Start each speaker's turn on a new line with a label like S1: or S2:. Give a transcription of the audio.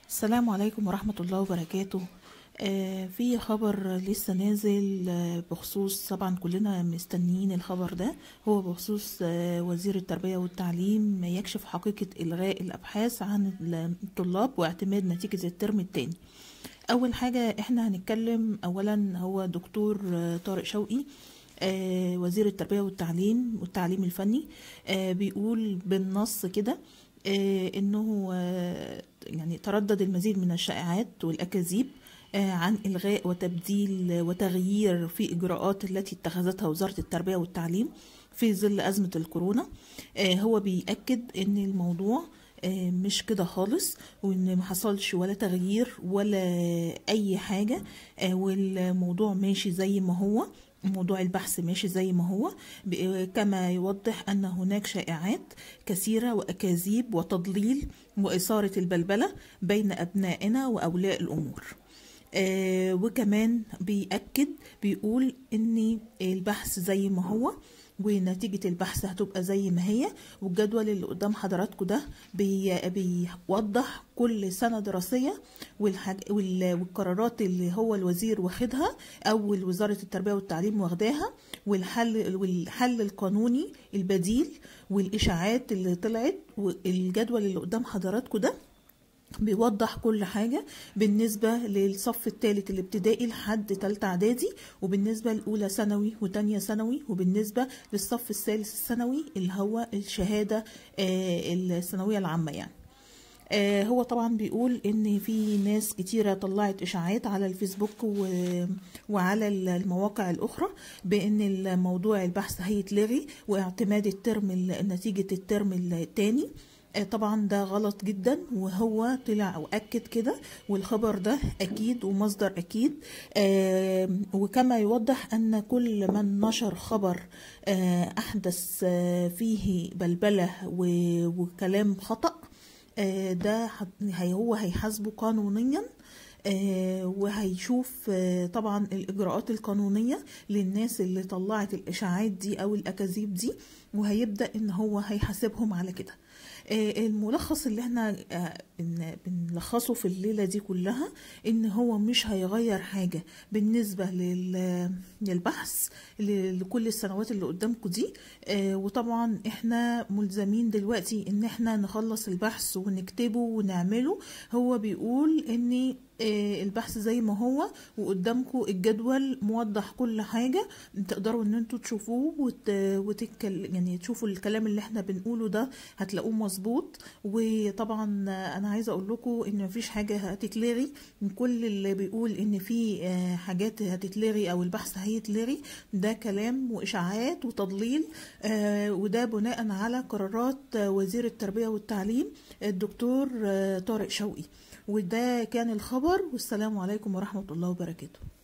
S1: السلام عليكم ورحمة الله وبركاته آه في خبر لسه نازل آه بخصوص طبعا كلنا مستنيين الخبر ده هو بخصوص آه وزير التربية والتعليم يكشف حقيقة إلغاء الأبحاث عن الطلاب واعتماد نتيجة الترم التاني أول حاجة احنا هنتكلم أولا هو دكتور آه طارق شوقي آه وزير التربية والتعليم والتعليم الفني آه بيقول بالنص كده آه انه آه يعني تردد المزيد من الشائعات والاكاذيب آه عن الغاء وتبديل وتغيير في اجراءات التي اتخذتها وزاره التربيه والتعليم في ظل ازمه الكورونا هو بيأكد ان الموضوع مش كده خالص وان ما حصلش ولا تغيير ولا اي حاجه والموضوع ماشي زي ما هو موضوع البحث ماشي زي ما هو كما يوضح أن هناك شائعات كثيرة وأكاذيب وتضليل وإثارة البلبلة بين أبنائنا وأولياء الأمور آه وكمان بيأكد بيقول ان البحث زي ما هو ونتيجة البحث هتبقى زي ما هي والجدول اللي قدام حضراتكم ده بي بيوضح كل سنة دراسية والحاج والقرارات اللي هو الوزير واخدها أو وزارة التربية والتعليم واخداها والحل والحل القانوني البديل والإشاعات اللي طلعت والجدول اللي قدام حضراتكم ده بيوضح كل حاجة بالنسبة للصف الثالث الابتدائي لحد تالتة اعدادي وبالنسبة لأولى ثانوي وتانية ثانوي وبالنسبة للصف الثالث الثانوي اللي هو الشهادة الثانوية العامة يعني آه هو طبعا بيقول ان في ناس كتيرة طلعت اشاعات على الفيسبوك و... وعلى المواقع الاخرى بان الموضوع البحث هيتلغي واعتماد الترم نتيجة الترم الثاني طبعا ده غلط جدا وهو طلع واكد كده والخبر ده اكيد ومصدر اكيد آه وكما يوضح ان كل من نشر خبر آه احدث آه فيه بلبله وكلام خطا آه ده هو هيحاسبه قانونيا آه وهيشوف آه طبعا الإجراءات القانونية للناس اللي طلعت الإشاعات دي أو الأكاذيب دي وهيبدأ إن هو هيحاسبهم على كده آه الملخص اللي احنا بنلخصه في الليلة دي كلها إن هو مش هيغير حاجة بالنسبة للبحث لكل السنوات اللي قدامكم دي وطبعا احنا ملزمين دلوقتي إن احنا نخلص البحث ونكتبه ونعمله هو بيقول إن البحث زي ما هو وقدامكم الجدول موضح كل حاجة تقدروا ان انتوا تشوفوه وت... وتتكل... يعني تشوفوا الكلام اللي احنا بنقوله ده هتلاقوه مظبوط وطبعا انا عايزة اقول لكم ان مفيش حاجة هتتلغي كل اللي بيقول ان في حاجات هتتلغي او البحث هيتلغي ده كلام واشاعات وتضليل وده بناء على قرارات وزير التربية والتعليم الدكتور طارق شوقي وده كان الخبر والسلام عليكم ورحمة الله وبركاته